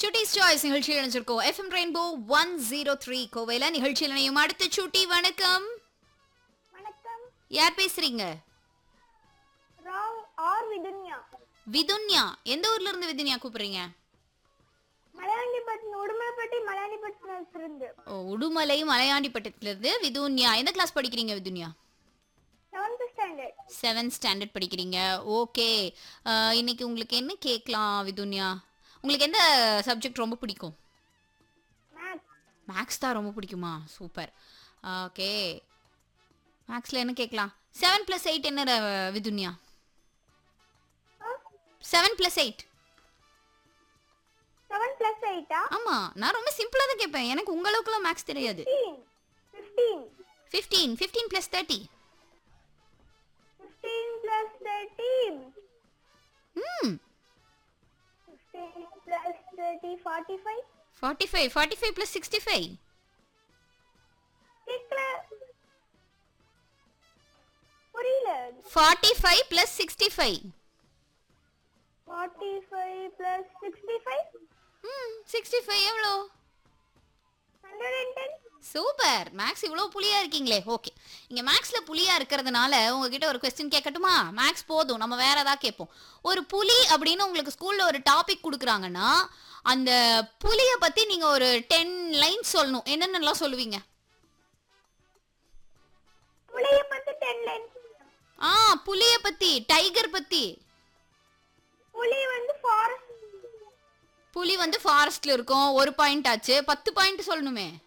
சுட்டிஸ் choice நிகழ்ச்சியில் நினைச்சிருக்கோம் FM Rainbow one zero three கோவையில நிகழ்ச்சியில் இணையும் அடுத்த சுட்டி வணக்கம் வணக்கம் யார் பேசுறீங்க ராங் ஆர் விதுன்யா விதுன்யா எந்த ஊர்ல இருந்து விதுன்யா கூப்பிடுறீங்க மலையாண்டிப்பட்டினம் உடுமலைப்பட்டி மலையாண்டிப்பட்டினத்துல இருந்து ஓ உடுமலை மலையாண்டிப்பட்டத்துல இருந்து விதுன்யா எந்த கிளாஸ் படிக்கிறீங்க Vidhunya seventh standard seventh standard படிக்கிறீங்க ஓகே இன்னைக்கு உங்களுக்கு என்ன கேட்கலாம் விதுன்யா உங்களுக்கு எந்த சப்ஜெக்ட் ரொம்ப பிடிக்கும் மேத்ஸ் மேக்ஸ் தான் ரொம்ப பிடிக்குமா சூப்பர் ஓகே மேக்ஸில் என்ன கேட்கலாம் செவன் ப்ளஸ் எயிட் என்ன ர- Vidhunya seven plus eight seven plus எயிட்டா ஆமாம் நான் ரொம்ப சிம்பிளாக தான் கேட்பேன் எனக்கு உங்க அளவுக்குலாம் மேக்ஸ் தெரியாது fifteen fifteen fifteen fifteen plus thirty fifteen plus thirteen ம் fifteen plus thirty forty five forty five forty five plus sixty five கேட்கல புரியல forty five plus sixty five forty five plus sixty five ம் sixty five எவ்வளோ hundred and ten super maths இவ்வளோ புளியா இருக்கீங்களே okay இங்க மேக்ஸ்ல புளியா இருக்கிறதுனால உங்ககிட்ட ஒரு கொஸ்டின் கேட்கட்டுமா மேக்ஸ் போதும் நம்ம வேற ஏதாவது கேட்போம் ஒரு புலி அப்படின்னு உங்களுக்கு ஸ்கூல்ல ஒரு டாபிக் கொடுக்குறாங்கன்னா அந்த புலிய பத்தி நீங்க ஒரு டென் லைன்ஸ் சொல்லணும் என்னென்னலாம் சொல்லுவீங்க புளிய பத்தி டென் லைன் ஆ புலிய பத்தி டைகர் பத்தி புலி வந்து ஃபாரஸ்ட் புலி வந்து ஃபாரஸ்ட்ல இருக்கும் ஒரு பாயிண்ட் ஆச்சு பத்து பாயிண்ட் சொல்லணுமே